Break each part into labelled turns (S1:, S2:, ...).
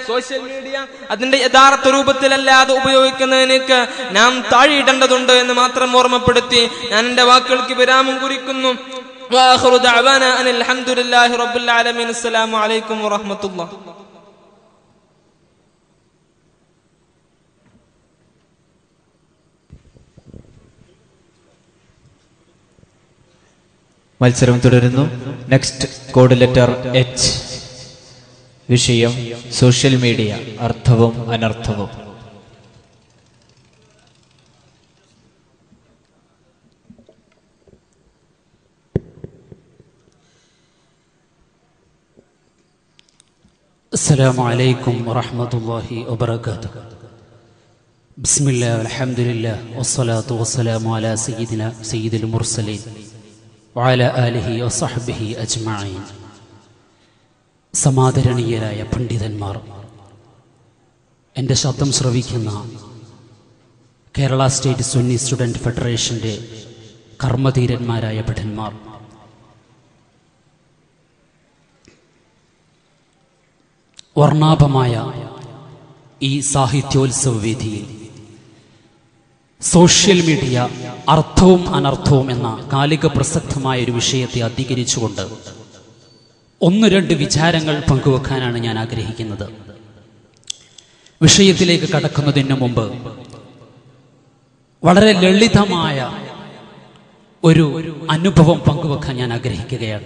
S1: social media അതിന്റെ യഥാർത്ഥ രൂപത്തിലല്ലാതെ ഉപയോഗിക്കുന്നതിനേക്ക് നാം താഴെയിടേണ്ടതുണ്ട് എന്ന് മാത്രം ഓർമ്മപ്പെടുത്തി ഞാൻ എന്റെ വാക്കുകൾക്ക് വിരാമം കുറിക്കുന്നു وآخر دعوانا أن الحمد لله رب العالمين السلام عليكم ورحمة الله
S2: മത്സരം തുടരുന്നു നെക്സ്റ്റ് കോഡ് ലെറ്റർ എച്ച് വിഷയം സോഷ്യൽ മീഡിയ അർത്ഥവും അനർത്ഥവും
S3: السلام عليكم ورحمة الله وبركاته بسم الله والحمد لله والصلاة والسلام على سيدنا سيد المرسلين وعلى آله وصحبه أجمعين സമാദരണീയരായ പണ്ഡിതന്മാർ എൻ്റെ ശബ്ദം ശ്രവിക്കുന്ന കേരള സ്റ്റേറ്റ് സുന്നി സ്റ്റുഡൻറ് ഫെഡറേഷൻ്റെ കർമ്മധീരന്മാരായ ഭടന്മാർ വർണ്ണാഭമായ ഈ സാഹിത്യോത്സവ വേദിയിൽ സോഷ്യൽ മീഡിയ അർത്ഥവും അനർത്ഥവും എന്ന കാലിക പ്രസക്തമായ ഒരു വിഷയത്തെ അധികരിച്ചുകൊണ്ട് ഒന്ന് രണ്ട് വിചാരങ്ങൾ പങ്കുവെക്കാനാണ് ഞാൻ ആഗ്രഹിക്കുന്നത് വിഷയത്തിലേക്ക് കടക്കുന്നതിന് മുമ്പ് വളരെ ലളിതമായ ഒരു അനുഭവം പങ്കുവെക്കാൻ ഞാൻ ആഗ്രഹിക്കുകയാണ്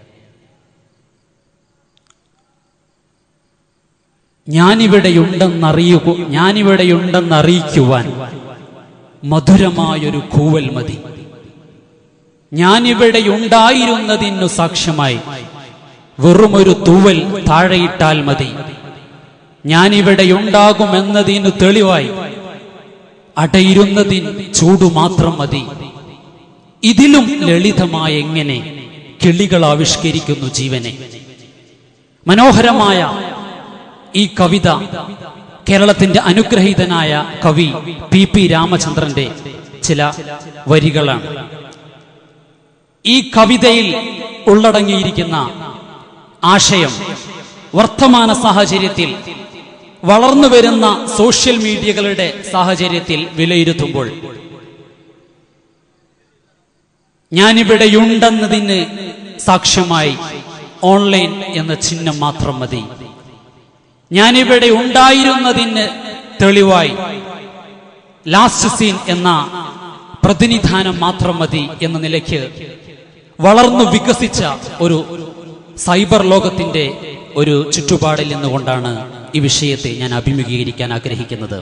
S3: ഞാനിവിടെയുണ്ടെന്നറിയുക ഞാനിവിടെയുണ്ടെന്നറിയിക്കുവാൻ മധുരമായൊരു കൂവൽ മതി ഞാനിവിടെയുണ്ടായിരുന്നതിനു സാക്ഷ്യമായി വെറുമൊരു തൂവൽ താഴെയിട്ടാൽ മതി ഞാനിവിടെയുണ്ടാകുമെന്നതിനു തെളിവായി അടയിരുന്നതിന് ചൂടു മാത്രം മതി ഇതിലും ലളിതമായ എങ്ങനെ കിളികൾ ആവിഷ്കരിക്കുന്നു ജീവനെ മനോഹരമായ ഈ കവിത കേരളത്തിന്റെ അനുഗ്രഹീതനായ കവി പി പി രാമചന്ദ്രന്റെ ചില വരികളാണ് ഈ കവിതയിൽ ഉള്ളടങ്ങിയിരിക്കുന്ന ആശയം വർത്തമാന സാഹചര്യത്തിൽ വളർന്നു വരുന്ന സോഷ്യൽ മീഡിയകളുടെ സാഹചര്യത്തിൽ വിലയിരുത്തുമ്പോൾ ഞാനിവിടെയുണ്ടെന്നതിന് സാക്ഷ്യമായി ഓൺലൈൻ എന്ന ചിഹ്നം മാത്രം മതി ഞാനിവിടെ ഉണ്ടായിരുന്നതിന് തെളിവായി ലാസ്റ്റ് സീൻ എന്ന പ്രതിനിധാനം മാത്രം മതി എന്ന നിലയ്ക്ക് വളർന്നു വികസിച്ച ഒരു സൈബർ ലോകത്തിന്റെ ഒരു ചുറ്റുപാടിൽ നിന്നുകൊണ്ടാണ് ഈ വിഷയത്തെ ഞാൻ അഭിമുഖീകരിക്കാൻ ആഗ്രഹിക്കുന്നത്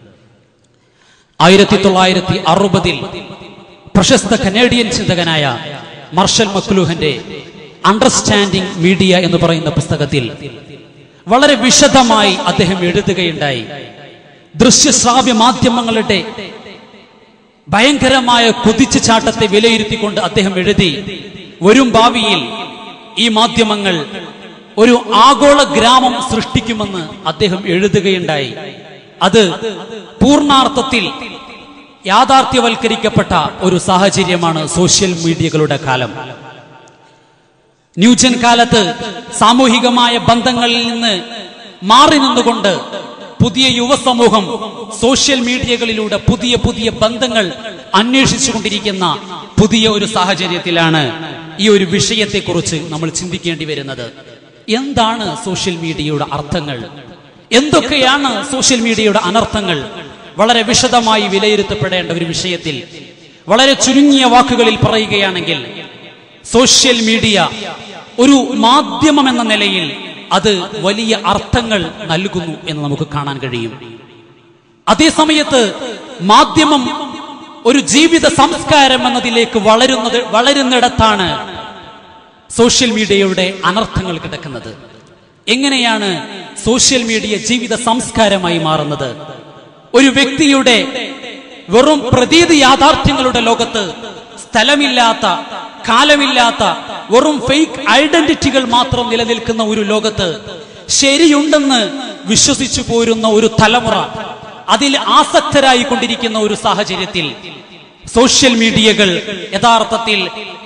S3: ആയിരത്തി തൊള്ളായിരത്തി അറുപതിൽ പ്രശസ്ത കനേഡിയൻ ചിന്തകനായ മർഷൽ മക്ലൂഹന്റെ അണ്ടർസ്റ്റാൻഡിംഗ് മീഡിയ എന്ന് പറയുന്ന പുസ്തകത്തിൽ വളരെ വിശദമായി അദ്ദേഹം എഴുതുകയുണ്ടായി ദൃശ്യശ്രാവ്യ മാധ്യമങ്ങളുടെ ഭയങ്കരമായ കുതിച്ചുചാട്ടത്തെ വിലയിരുത്തിക്കൊണ്ട് അദ്ദേഹം എഴുതി വരും ഭാവിയിൽ ഈ മാധ്യമങ്ങൾ ഒരു ആഗോള ഗ്രാമം സൃഷ്ടിക്കുമെന്ന് അദ്ദേഹം എഴുതുകയുണ്ടായി അത് പൂർണാർത്ഥത്തിൽ യാഥാർത്ഥ്യവൽക്കരിക്കപ്പെട്ട ഒരു സാഹചര്യമാണ് സോഷ്യൽ മീഡിയകളുടെ കാലം ന്യൂജൻ കാലത്ത് സാമൂഹികമായ ബന്ധങ്ങളിൽ നിന്ന് മാറി നിന്നുകൊണ്ട് പുതിയ യുവസമൂഹം സോഷ്യൽ മീഡിയകളിലൂടെ പുതിയ പുതിയ ബന്ധങ്ങൾ അന്വേഷിച്ചുകൊണ്ടിരിക്കുന്ന പുതിയ ഒരു സാഹചര്യത്തിലാണ് ഈ ഒരു വിഷയത്തെക്കുറിച്ച് നമ്മൾ ചിന്തിക്കേണ്ടി വരുന്നത് എന്താണ് സോഷ്യൽ മീഡിയയുടെ അർത്ഥങ്ങൾ എന്തൊക്കെയാണ് സോഷ്യൽ മീഡിയയുടെ അനർത്ഥങ്ങൾ വളരെ വിശദമായി വിലയിരുത്തപ്പെടേണ്ട ഒരു വിഷയത്തിൽ വളരെ ചുരുങ്ങിയ വാക്കുകളിൽ പറയുകയാണെങ്കിൽ സോഷ്യൽ മീഡിയ ഒരു മാധ്യമം എന്ന നിലയിൽ അത് വലിയ അർത്ഥങ്ങൾ നൽകുന്നു എന്ന് നമുക്ക് കാണാൻ കഴിയും അതേസമയത്ത് മാധ്യമം ഒരു ജീവിത സംസ്കാരം എന്നതിലേക്ക് വളരുന്നത് വളരുന്നിടത്താണ് സോഷ്യൽ മീഡിയയുടെ അനർത്ഥങ്ങൾ കിടക്കുന്നത് എങ്ങനെയാണ് സോഷ്യൽ മീഡിയ ജീവിത സംസ്കാരമായി മാറുന്നത് ഒരു വ്യക്തിയുടെ വെറും പ്രതീതി യാഥാർത്ഥ്യങ്ങളുടെ ലോകത്ത് സ്ഥലമില്ലാത്ത കാലമില്ലാത്ത വെറും ഫേക്ക് ഐഡന്റിറ്റികൾ മാത്രം നിലനിൽക്കുന്ന ഒരു ലോകത്ത് ശരിയുണ്ടെന്ന് വിശ്വസിച്ചു പോരുന്ന ഒരു തലമുറ അതിൽ ആസക്തരായി കൊണ്ടിരിക്കുന്ന ഒരു സാഹചര്യത്തിൽ സോഷ്യൽ മീഡിയകൾ യഥാർത്ഥത്തിൽ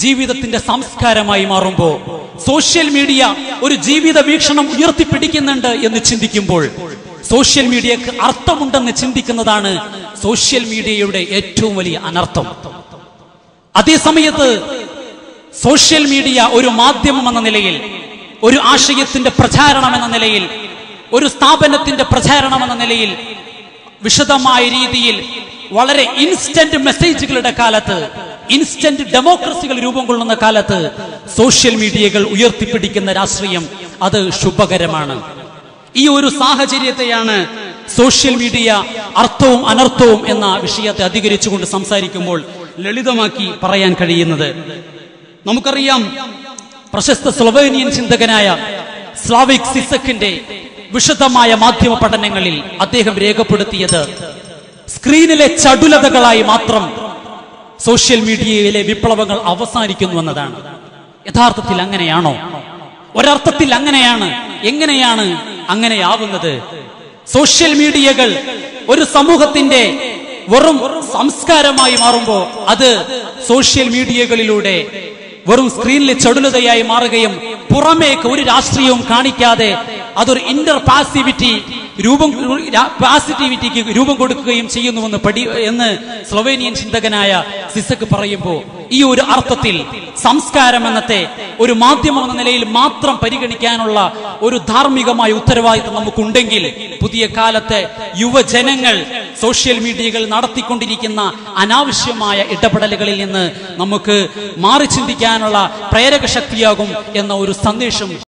S3: ജീവിതത്തിന്റെ സംസ്കാരമായി മാറുമ്പോൾ സോഷ്യൽ മീഡിയ ഒരു ജീവിത വീക്ഷണം ഉയർത്തിപ്പിടിക്കുന്നുണ്ട് എന്ന് ചിന്തിക്കുമ്പോൾ സോഷ്യൽ മീഡിയക്ക് അർത്ഥമുണ്ടെന്ന് ചിന്തിക്കുന്നതാണ് സോഷ്യൽ മീഡിയയുടെ ഏറ്റവും വലിയ അനർത്ഥം അതേ സമയത്ത് സോഷ്യൽ മീഡിയ ഒരു മാധ്യമം എന്ന നിലയിൽ ഒരു ആശയത്തിന്റെ പ്രചാരണം എന്ന നിലയിൽ ഒരു സ്ഥാപനത്തിന്റെ പ്രചാരണം എന്ന നിലയിൽ വിശദമായ രീതിയിൽ വളരെ ഇൻസ്റ്റന്റ് മെസ്സേജുകളുടെ കാലത്ത് ഇൻസ്റ്റന്റ് ഡെമോക്രസികൾ രൂപം കൊള്ളുന്ന കാലത്ത് സോഷ്യൽ മീഡിയകൾ ഉയർത്തിപ്പിടിക്കുന്ന രാഷ്ട്രീയം അത് ശുഭകരമാണ് ഈ ഒരു സാഹചര്യത്തെയാണ് സോഷ്യൽ മീഡിയ അർത്ഥവും അനർത്ഥവും എന്ന വിഷയത്തെ അധികരിച്ചുകൊണ്ട് സംസാരിക്കുമ്പോൾ ലളിതമാക്കി പറയാൻ കഴിയുന്നത് നമുക്കറിയാം പ്രശസ്ത സ്ലൊവേനിയൻ ചിന്തകനായ സ്ലാവിക് സിസക്കിന്റെ വിശദമായ മാധ്യമ പഠനങ്ങളിൽ അദ്ദേഹം രേഖപ്പെടുത്തിയത് സ്ക്രീനിലെ ചടുലതകളായി മാത്രം സോഷ്യൽ മീഡിയയിലെ വിപ്ലവങ്ങൾ അവസാനിക്കുന്നു എന്നതാണ് യഥാർത്ഥത്തിൽ അങ്ങനെയാണോ ഒരർത്ഥത്തിൽ അങ്ങനെയാണ് എങ്ങനെയാണ് അങ്ങനെയാവുന്നത് സോഷ്യൽ മീഡിയകൾ ഒരു സമൂഹത്തിന്റെ വെറും സംസ്കാരമായി മാറുമ്പോൾ അത് സോഷ്യൽ മീഡിയകളിലൂടെ വെറും സ്ക്രീനിലെ ചടുലതയായി മാറുകയും പുറമേക്ക് ഒരു രാഷ്ട്രീയവും കാണിക്കാതെ അതൊരു ഇന്റർ പാസിവിറ്റി രൂപം പാസിറ്റിവിറ്റിക്ക് രൂപം കൊടുക്കുകയും ചെയ്യുന്നുവെന്ന് പഠി എന്ന് സ്ലൊവേനിയൻ ചിന്തകനായ സിസക്ക് പറയുമ്പോൾ ഈ ഒരു അർത്ഥത്തിൽ സംസ്കാരം എന്നത്തെ ഒരു മാധ്യമം എന്ന നിലയിൽ മാത്രം പരിഗണിക്കാനുള്ള ഒരു ധാർമ്മികമായ ഉത്തരവാദിത്വം നമുക്കുണ്ടെങ്കിൽ പുതിയ കാലത്തെ യുവജനങ്ങൾ സോഷ്യൽ മീഡിയകൾ നടത്തിക്കൊണ്ടിരിക്കുന്ന അനാവശ്യമായ ഇടപെടലുകളിൽ നിന്ന് നമുക്ക് മാറി ചിന്തിക്കാനുള്ള പ്രേരക ശക്തിയാകും എന്ന ഒരു സന്ദേശം